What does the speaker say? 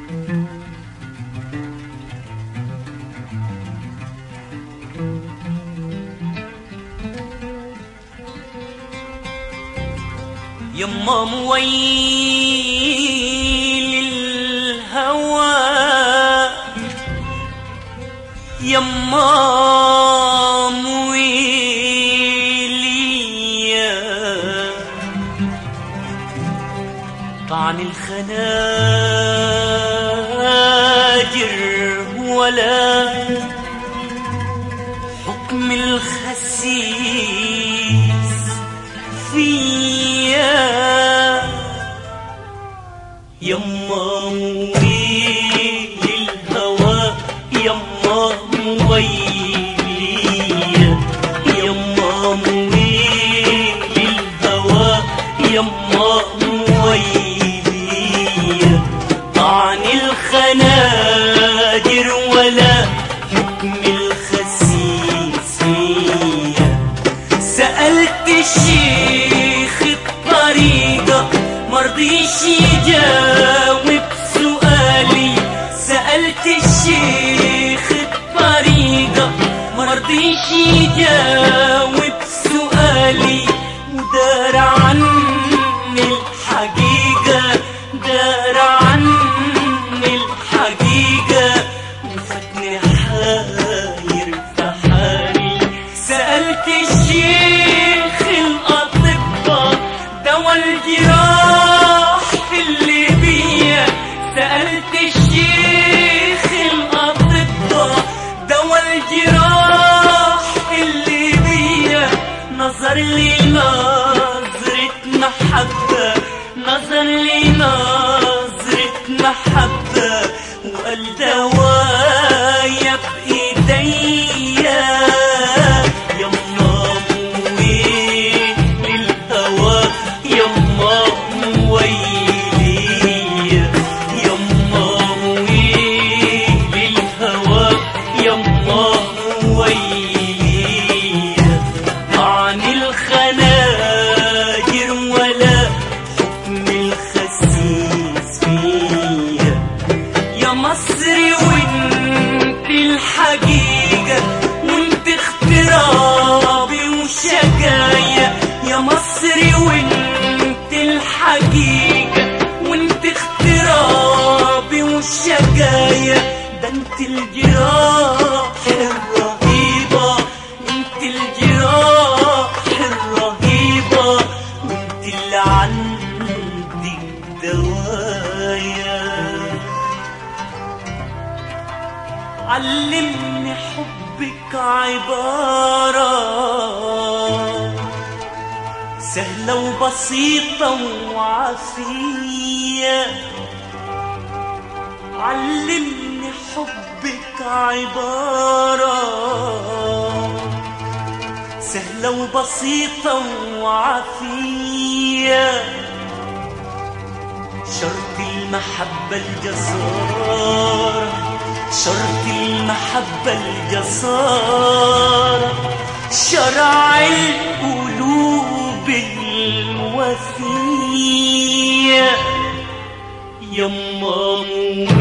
يما مويل الهوى يما مويلي طعن الخناجر ولا حكم الخسيس فيا يما مويل الهوى يما مويلي يما مويل الهوى يما مويلي طعن الخناجر ولا حكم الخسيس فيا سألت الشيخ الطريقة مرضيش يجاوب سؤالي سألت الشيخ الطريقة مرضيش يجاوب سؤالي ودار عني الحقيقة دار عني الحقيقة وفاتني حاير في حالي سألت الشيخ الأطباء دوا الجراح اللي بيا سألت الشيخ الأطباء دوا الجراح اللي بيا نظر لي نظرة محبة نظر لي نظرة محبة وقال دوايا بإيديا يما مويل الهوى يما مويلي يما مويل الهوى يما مويلي طعن الخناجر ولا حكم الخسيس فيا يا مصري وانت الحقيقة وانت اخترابي وشقايا يا مصري وانت الحقيقة وانت اخترابي وشقايا ده انت الجراح الرهيبة انت الجراح الرهيبة وانت اللي عندك دوايا علمني حبك عبارة سهلة وبسيطة وعافية علمني حبك عبارة سهلة وبسيطة وعافية شرط المحبة الجسارة شرط المحبة الجسارة شرع القلوب الوفية يما